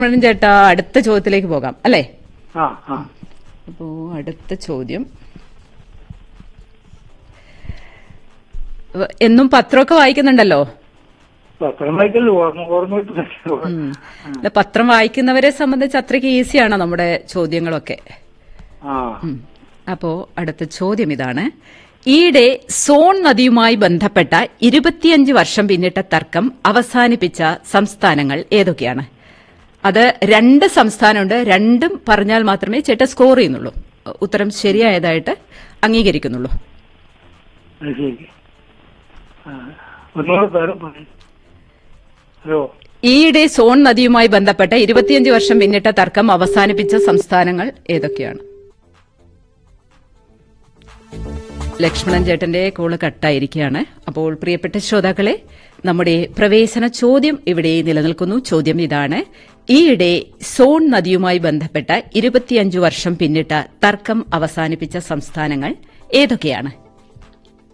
ലക്ഷ്മണൻ ചേട്ടാ അടുത്ത ചോദ്യത്തിലേക്ക് പോകാം അല്ലേ ആ ആ അപ്പോ അടുത്ത ചോദ്യം വ- എന്നും പത്രമൊക്കെ വായിക്കുന്നുണ്ടല്ലോ പത്രം വായിക്കല്ലോ ഓർമ്മ ഓർമ്മ കിട്ടുന്നില്ല. ഉം. അല്ല, പത്രം വായിക്കുന്നവരെ സംബന്ധിച്ച് അത്രയ്ക്ക് ഈസിയാണോ നമ്മുടെ ചോദ്യങ്ങളൊക്കെ ആ ഉം. അപ്പോ അടുത്ത ചോദ്യം ഇതാണ് ഈയിടെ സോൺ നദിയുമായി ബന്ധപ്പെട്ട ഇരുപത്തിയഞ്ച് വർഷം പിന്നിട്ട തർക്കം അവസാനിപ്പിച്ച സംസ്ഥാനങ്ങൾ ഏതൊക്കെയാണ് അത് രണ്ട് സംസ്ഥാനമുണ്ട് രണ്ടും പറഞ്ഞാൽ മാത്രമേ ചേട്ട സ്കോർ ചെയ്യുന്നുള്ളൂ ഉത്തരം ശരിയായതായിട്ട് അംഗീകരിക്കുന്നുള്ളൂ അത് ശരി ആ, ഒന്നുകൂടെ പേര് പറയും ഹലോ ഈയിടെ സോൺ നദിയുമായി ബന്ധപ്പെട്ട ഇരുപത്തിയഞ്ച് വർഷം പിന്നിട്ട തർക്കം അവസാനിപ്പിച്ച സംസ്ഥാനങ്ങൾ ഏതൊക്കെയാണ് ലക്ഷ്മണൻ ചേട്ടന്റെ കോള് കട്ടായിരിക്കുകയാണ് അപ്പോൾ പ്രിയപ്പെട്ട ശ്രോതാക്കളെ നമ്മുടെ പ്രവേശന ചോദ്യം ഇവിടെ നിലനിൽക്കുന്നു ചോദ്യം ഇതാണ് ഈയിടെ സോൺ നദിയുമായി ബന്ധപ്പെട്ട ഇരുപത്തിയഞ്ചു വർഷം പിന്നിട്ട തർക്കം അവസാനിപ്പിച്ച സംസ്ഥാനങ്ങൾ ഏതൊക്കെയാണ്